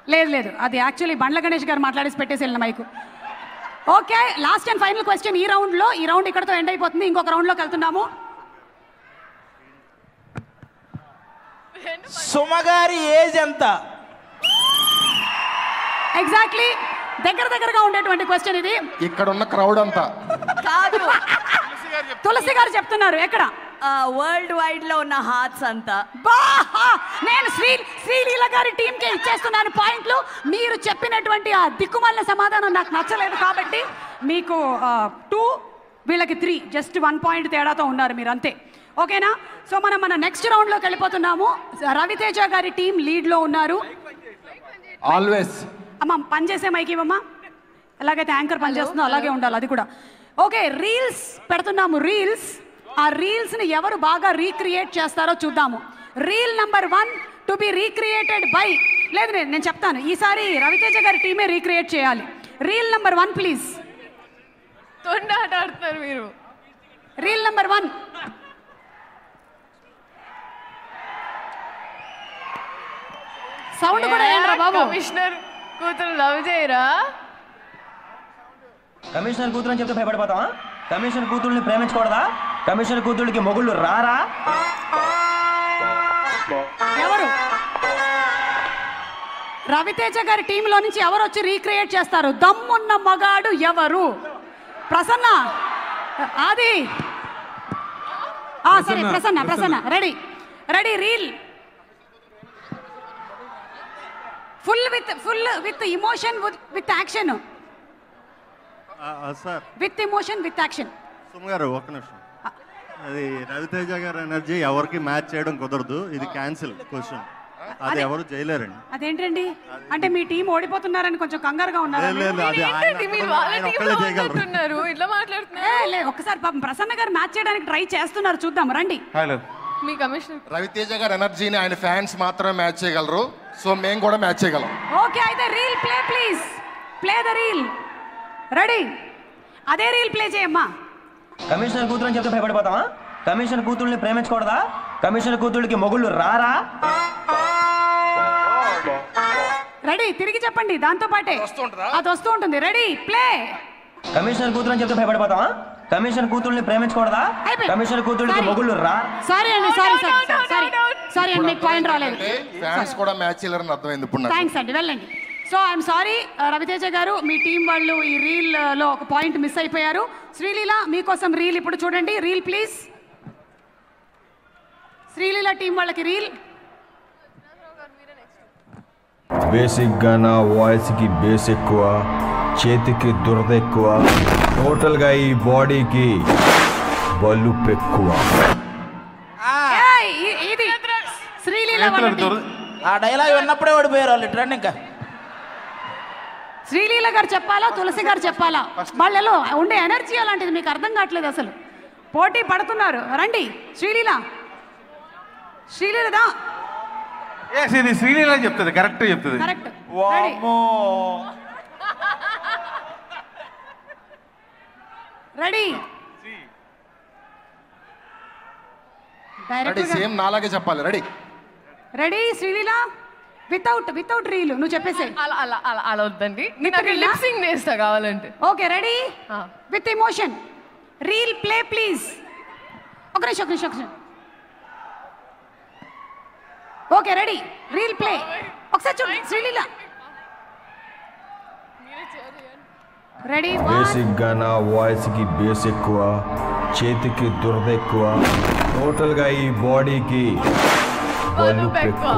లేదు లేదు అది యాక్చువల్లీ బండ్ల గణేష్ గారు మాట్లాడేసి పెట్టేసి వెళ్ళిన mic okay last and final question ఈ రౌండ్లో ఈ రౌండ్ ఇక్కడతో ఎండ్ అయిపోతుంది ఇంకొక రౌండ్లోకి వెళ్తున్నాము సుమగారి ఏజ్ ఎంత ఎగ్జాక్ట్లీ దగ్గర దగ్గరగా ఉండేటువంటి క్వశ్చన్ ఇది ఇక్కడ ఉన్న క్రౌడ్ అంతా కాదు తులసి గారు చెప్తున్నారు ఎక్కడ వరల్డ్ వైడ్ లో ఉన్న హార్ట్స్ అంతా బా నేను శ్రీ శ్రీలీల గారి టీంకే ఇచ్చేస్తున్నాను పాయింట్లు మీరు చెప్పినటువంటి ఆ దిక్కుమాలిన సమాధానం నాకు నచ్చలేదు కాబట్టి మీకు టూ వీళ్ళకి త్రీ జస్ట్ వన్ పాయింట్ తేడాతో ఉన్నారు మీరు అంతే ఓకేనా సో మనం మన నెక్స్ట్ రౌండ్లోకి వెళ్ళిపోతున్నాము రవితేజ గారి టీం లీడ్లో ఉన్నారు ఆల్వేస్ అమ్మ పనిచేసే మైక్ ఇవ్వమ్మా ఎలాగైతే యాంకర్ పనిచేస్తుందో అలాగే ఉండాలి అది కూడా ఓకే రీల్స్ పెడుతున్నాము రీల్స్ ఆ రీల్స్ని ఎవరు బాగా రీక్రియేట్ చేస్తారో చూద్దాము reel number one to be recreated by లేదు నేను నేను చెప్తాను ఈసారి రవితేజ గారి టీమే రీక్రియేట్ చేయాలి రీల్ నంబర్ వన్ ప్లీజ్ తొండ ఆట ఆడుతున్నారు మీరు రీల్ నంబర్ వన్ సౌండ్ కూడా ఏంట్రా బాబు కమిషనర్ కూతురు లవ్ చేయరా కమిషనర్ కూతురు అని చెప్తే భయపడిపోతావా కమిషనర్ కూతుర్ని ప్రేమించకూడదా కమిషనర్ కూతుళ్ళకి మొగుళ్ళు రారా ఎవరు రవితేజ గారి టీంలో నుంచి ఎవరు వచ్చి రీక్రియేట్ చేస్తారు దమ్మున్న మగాడు ఎవరు ప్రసన్న అది ఆ, సరే Prasanna Prasanna ready ready reel full with full with emotion with action sir with emotion with action Suma గారు ఒక్క నిమిషం అది రవితేజ గారి ఎనర్జీ ఎవరికి మ్యాచ్ చేయడం కుదరదు ఇది క్యాన్సిల్ క్వశ్చన్ అది ఎవరు చేయలేరండి అదేంటండి అంటే మీ టీం ఓడిపోతున్నారని కొంచెం కంగారుగా ఉన్నారు లేదు, లేదు, అది ఆయన ఏంటండి మీరు వాళ్ళ ఆయన టీంలో ఒక్కళ్ళే చేయగలరు ఉన్నట్టున్నారు ఇట్లా మాట్లాడుతున్నారు లే ఒక్కసారి పాపం ప్రసన్న గారు మ్యాచ్ చేయడానికి ట్రై చేస్తున్నారు చూద్దాం రండి హలో మీ కమిషనర్ రవితేజ గారి ఎనర్జీని ఆయన ఫ్యాన్స్ మాత్రమే మ్యాచ్ చేయగలరు సో మేము కూడా మ్యాచ్ చేయగలం ఓకే అయితే reel play please play the reel ready అదే రీల్ ప్లే చేయమ్మా కమిషనర్ కూతురు అని చెప్తే భయపడిపోతావా కమిషనర్ కూతుళ్ళని ప్రేమించకూడదా కమిషనర్ కూతుళ్ళకి మొగుళ్ళు రారా రెడీ తిరిగి చెప్పండి దాంతో పాటే అది వస్తూ ఉంటుంది రెడీ ప్లే కమిషనర్ కూతురు అని చెప్తే భయపడిపోతావా కమిషనర్ కూతుళ్ళని ప్రేమించకూడదా అయిపోయింది. కమిషనర్ కూతుళ్ళకి Sorry. మొగుళ్ళు రా సారీ అండి sorry sorry out, out, sorry out, out. Sorry అండి మీకు పాయింట్ రాలేదు అంటే ఫ్యాన్స్ కూడా మ్యాచ్ చేయలేరని అర్థమైంది ఇప్పుడు నాకు థ్యాంక్స్ అండి వెళ్ళండి సో ఐఎమ్ సారీ రవితేజ గారు మీ టీం వాళ్ళు ఈ రీల్ లో ఒక పాయింట్ మిస్ అయిపోయారు శ్రీలీల మీకోసం రీల్ ఇప్పుడు చూడండి రీల్ ప్లీజ్ శ్రీలీల టీం వాళ్ళకి రీల్ బేసిక్గా నా వాయిస్కి బేస్ ఎక్కువ చేతికి దురద ఎక్కువ టోటల్గా ఈ బాడీకి బలుపు ఎక్కువ ఏయ్, ఇ- ఇది శ్రీలీల వాళ్ళ team. ఆ డైలాగ్ విన్నప్పుడే ఓడిపోయారు వాళ్ళు ట్రెండ్ ఇంకా శ్రీలీల గారు చెప్పాలా తులసి గారు చెప్పాలా వాళ్ళలో ఉండే ఎనర్జీ అలాంటిది మీకు అర్థం కావట్లేదు అసలు పోటీ పడుతున్నారు రండి శ్రీలీల శ్రీలీలదా ఎస్ ఇది శ్రీలీల చెప్తుంది కరెక్ట్ చెప్తుంది correct ready ready direct same నాలాగే చెప్పాలి ready ready Sreeleela without without reel నువ్వు చెప్పేసే అలా అలా అలా అలా వద్దండి నేను అక్కడ Literally? లిప్సింగ్ చేస్తా కావాలంటే ఓకే రెడీ ఆ. With emotion reel play please ఒక నిమిషం ఒక నిమిషం ఒక నిమిషం ఓకే రెడీ రీల్ ప్లే ఒకసారి చూడండి శ్రీలీల రెడీ బేసిక్గా నా వాయిస్కి బేస్ ఎక్కువ చేతికి దురద ఎక్కువ టోటల్గా ఈ బాడీకి బలుపు ఎక్కువ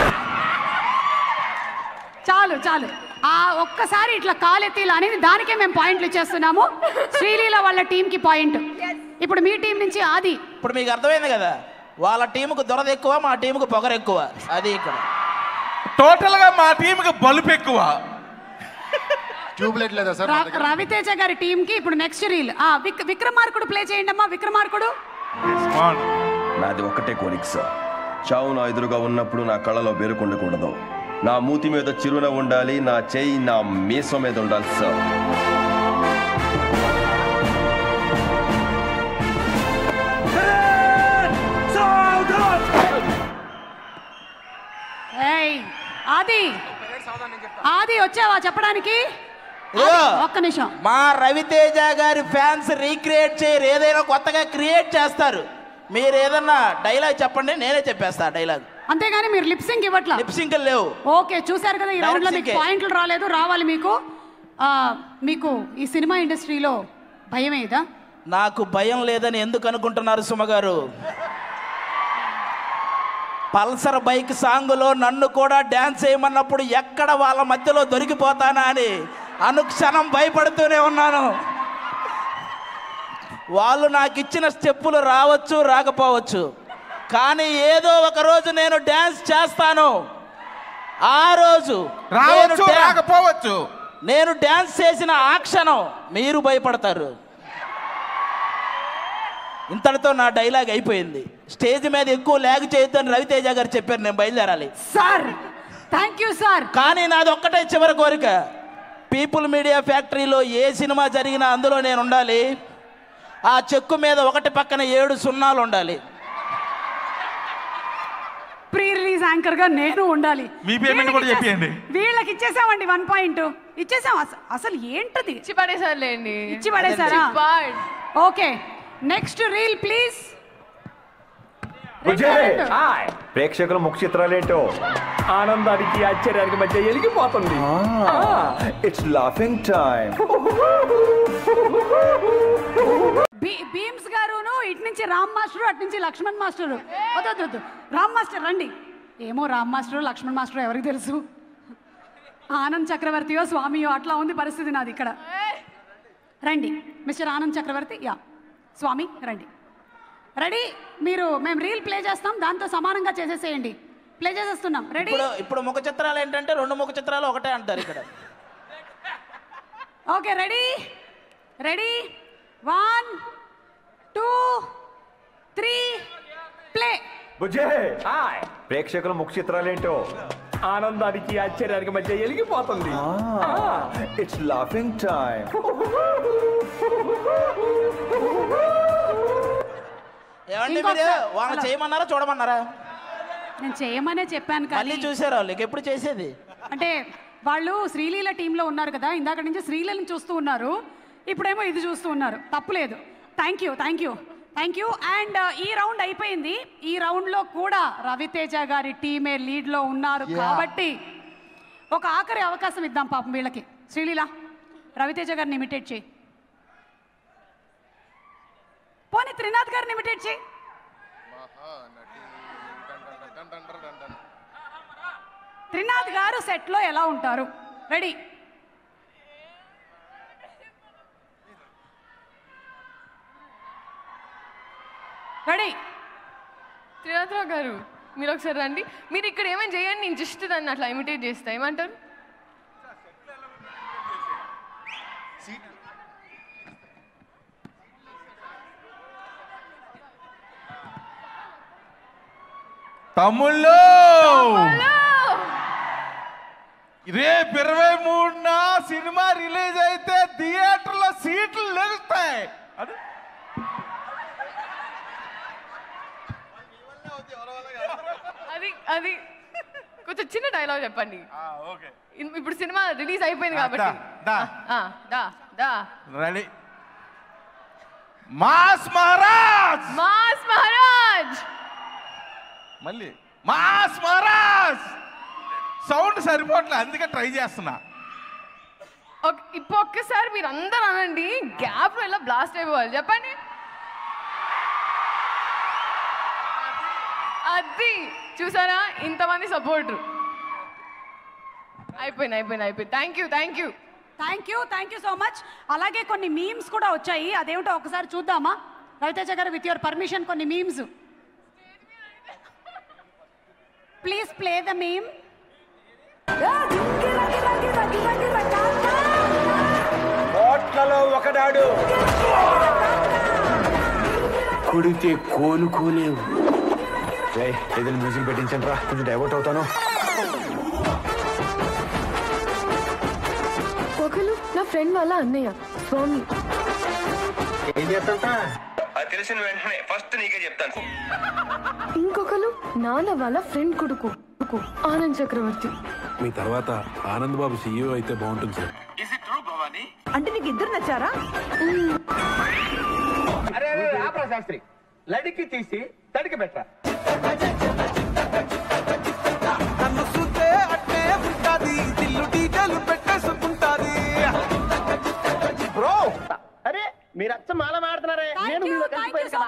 చాలు చాలు ఆ ఒక్కసారి ఇట్లా కాలెత్తి ఇలా అనేది దానికే మేము పాయింట్లు ఇచ్చేస్తున్నాము శ్రీలీల వాళ్ళ టీంకి పాయింట్ ఇప్పుడు మీ టీం నుంచి ఆది ఇప్పుడు మీకు అర్థమైంది కదా వాళ్ళ టీముకు దొరద ఎక్కువ మా టీముకు పొగరు ఎక్కువ అది ఇక్కడ టోటల్ గా మా టీమ్ కి బలుపు ఎక్కువ ట్యూబ్లైట్ లేదా సార్ ర- రవితేజ గారి టీంకి ఇప్పుడు నెక్స్ట్ రీల్ ఆ విక్ విక్రమార్కుడు ప్లే చేయండి అమ్మా విక్రమార్కుడు నాది ఒక్కటే కోరిక సార్ చావు నా ఎదురుగా ఉన్నప్పుడు నా కళ్ళలో బెరుకుండకూడదు నా మూతి మీద చిరున ఉండాలి నా చేయి నా మీసం మీద ఉండాలి సార్ ఏయ్ ఆది ఆది వచ్చావా చెప్పడానికి ఇదిగో. ఆది, ఒక్క నిమిషం మా రవితేజ గారి ఫ్యాన్స్ రీక్రియేట్ చేయరు ఏదైనా కొత్తగా క్రియేట్ చేస్తారు మీరు ఏదన్నా డైలాగ్ చెప్పండి నేనే చెప్పేస్తా డైలాగ్ అంతేగాని మీరు లిప్సింగ్ ఇవ్వట్లా లిప్సింగ్ లేవు ఓకే చూశారు కదా ఈ Direct రౌండ్ లో మీకు sync ఏ. పాయింట్లు రాలేదు రావాలి మీకు ఆ, మీకు ఈ సినిమా ఇండస్ట్రీలో భయం ఏదా నాకు భయం లేదని ఎందుకు అనుకుంటున్నారు సుమ గారు పల్సర్ బైక్ సాంగులో నన్ను కూడా డ్యాన్స్ చేయమన్నప్పుడు ఎక్కడ వాళ్ళ మధ్యలో దొరికిపోతానా అని అనుక్షణం భయపడుతూనే ఉన్నాను వాళ్ళు నాకు ఇచ్చిన స్టెప్పులు రావచ్చు రాకపోవచ్చు కానీ ఏదో ఒక రోజు నేను డ్యాన్స్ చేస్తాను ఆ రోజు నేను రావచ్చు డ్యా- రాకపోవచ్చు నేను డ్యాన్స్ చేసిన ఆ క్షణం మీరు భయపడతారు ఇంతటితో నా డైలాగ్ అయిపోయింది స్టేజ్ మీద ఎక్కువ ల్యాగ్ చేయొద్దని రవితేజ గారు చెప్పారు నేను బయలుదేరాలి సార్ థ్యాంక్ యూ సార్ కానీ నాది ఒక్కటే చివరి కోరిక పీపుల్ మీడియా ఫ్యాక్టరీలో ఏ సినిమా జరిగినా అందులో నేను ఉండాలి ఆ చెక్కు మీద ఒకటి పక్కన ఏడు సున్నాలు ఉండాలి ప్రీ రిలీజ్ యాంకర్ గా నేను ఉండాలి మీ పేమెంట్ కూడా వీళ్ళకి చెప్పేయండి. ఇచ్చేసా- వీళ్ళకి ఇచ్చేసామండి వన్ పాయింట్ ఇచ్చేసాం అస- అసలు ఏంటది ఇచ్చి పడేసారులేండి ఇచ్చి పడేసారా పాడ్ ఓకే నెక్స్ట్ రీల్ ప్లీజ్ ప్రేక్షకుల ముఖ చిత్రాలేంటో ఆనందానికి ఆశ్చర్యానికి మధ్య ఎలిగిపోతుంది ఇట్స్ లాఫింగ్ టైం భీమ్స్ గారును ఇటు నుంచి రామ్ మాస్టర్ అటు నుంచి లక్ష్మణ్ మాస్టర్ వద్దు వద్దు, వద్దు రామ్ మాస్టర్ రండి ఏమో రామ్ మాస్టర్ లక్ష్మణ్ మాస్టర్ ఎవరికి తెలుసు ఆనంద్ చక్రవర్తియో స్వామియో అట్లా ఉంది పరిస్థితి నాది ఇక్కడ రండి మిస్టర్ ఆనంద్ చక్రవర్తి యా స్వామి రండి రెడీ మీరు మేము రీల్ ప్లే చేస్తాం దాంతో సమానంగా చేసేసేయండి ప్లే చేసేస్తున్నాం రెడీ ఇప్పుడు ఇప్పుడు ముఖ చిత్రాలు ఏంటంటే రెండు ముఖ చిత్రాలు ఒకటే అంటారు ఇక్కడ okay ready ready one two three play బుజ్జే ప్రేక్షకుల ముఖ చిత్రాలేంటో ఆనందానికి ఆశ్చర్యానికి మధ్య ఎలిగిపోతుంది ఇట్స్ లాఫింగ్ టైం ఏమండి ఇంకొకసారి. మీరు వాళ్ళు హలో. చేయమన్నారా చూడమన్నారా నేను చేయమనే చెప్పాను కానీ మళ్ళీ చూసారా వాళ్ళకి ఎప్పుడు చేసేది అంటే వాళ్ళు శ్రీలీల టీంలో ఉన్నారు కదా ఇందాక నుంచి శ్రీలీలను చూస్తూ ఉన్నారు ఇప్పుడేమో ఇది చూస్తూ ఉన్నారు తప్పులేదు thank you thank you thank you and ఈ రౌండ్ అయిపోయింది ఈ రౌండ్లో కూడా రవితేజ గారి టీమే లీడ్లో ఉన్నారు Yeah. కాబట్టి ఒక ఆఖరి అవకాశం ఇద్దాం పాపం వీళ్ళకి శ్రీలీల రవితేజ గారిని ఇమిటేట్ చేయి పోనీ త్రినాథ్ గారిని ఇమిటేట్ చేయి త్రినాథ్ గారు సెట్లో ఎలా ఉంటారు రెడీ రెడీ త్రినాథరావు గారు మీరు ఒకసారి రండి మీరు ఇక్కడ ఏమైనా చేయండి నేను జస్ట్ దాన్ని అట్లా ఇమిటేట్ చేస్తా ఏమంటారు తమ్ముళ్ళు రేపు ఇరవై మూడున సినిమా రిలీజ్ అయితే థియేటర్లో సీట్లు లెగుస్తాయి అది అది అది కొంచెం చిన్న డైలాగ్ చెప్పండి ఓకే ఇన్- ఇప్పుడు సినిమా రిలీజ్ అయిపోయింది ఆ, కాబట్టి దా, దా. ఆ, దా దా ready mass Maharaj mass Maharaj మళ్ళీ మాస్ మహారాజ్ సౌండ్ సరిపోవట్లే అందుకే ట్రై చేస్తున్నా ఒక- ఇప్పుడు ఒక్కసారి మీరు అందరూ అనండి గ్యాప్ లో ఇలా బ్లాస్ట్ అయిపోవాలి చెప్పండి అది చూసారా ఇంతమంది సపోర్ట్ అయిపోయింది అయిపోయింది అయిపోయింది thank you thank you thank you thank you so much అలాగే కొన్ని మీమ్స్ కూడా వచ్చాయి అదేమిటో ఒకసారి చూద్దామా రవితేజ గారు విత్ యువర్ పర్మిషన్ కొన్ని memes please play the meme కోట్లలో ఒకడాడు కుడితే కోలుకోలేవు ఏదైనా మ్యూజిక్ పెట్టించండి రా కొంచెం డైవర్ట్ అవుతాను ఒకరు నా ఫ్రెండ్ వాళ్ళ అన్నయ్య స్వామి ఏం చేస్తా అది తెలిసిన వెంటనే ఫస్ట్ నీకే చెప్తాను ఇంకొకరు నాన్న వాళ్ళ ఫ్రెండ్ కొడుకు కొడుకు, ఆనంద్ చక్రవర్తి మీ తర్వాత ఆనంద్ బాబు సీఈఓ అయితే బాగుంటుంది సార్ అంటే నీకు ఇద్దరు నచ్చారా అరే ఆపరా శాస్త్రి లడికి తీసి తడికి పెట్టరా నన్ను చూస్తే అట్టే ఉంటాది దిల్లు డీటెయిల్ పెట్టేసుకుంటాది బ్రో అరే మీరు అచ్చ మాల మాడుతున్నారే నేను మీలో కలిసిపోయాను కదా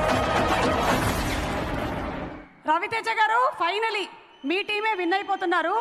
రవితేజ గారు ఫైనలీ మీ టీమే విన్ అయిపోతున్నారు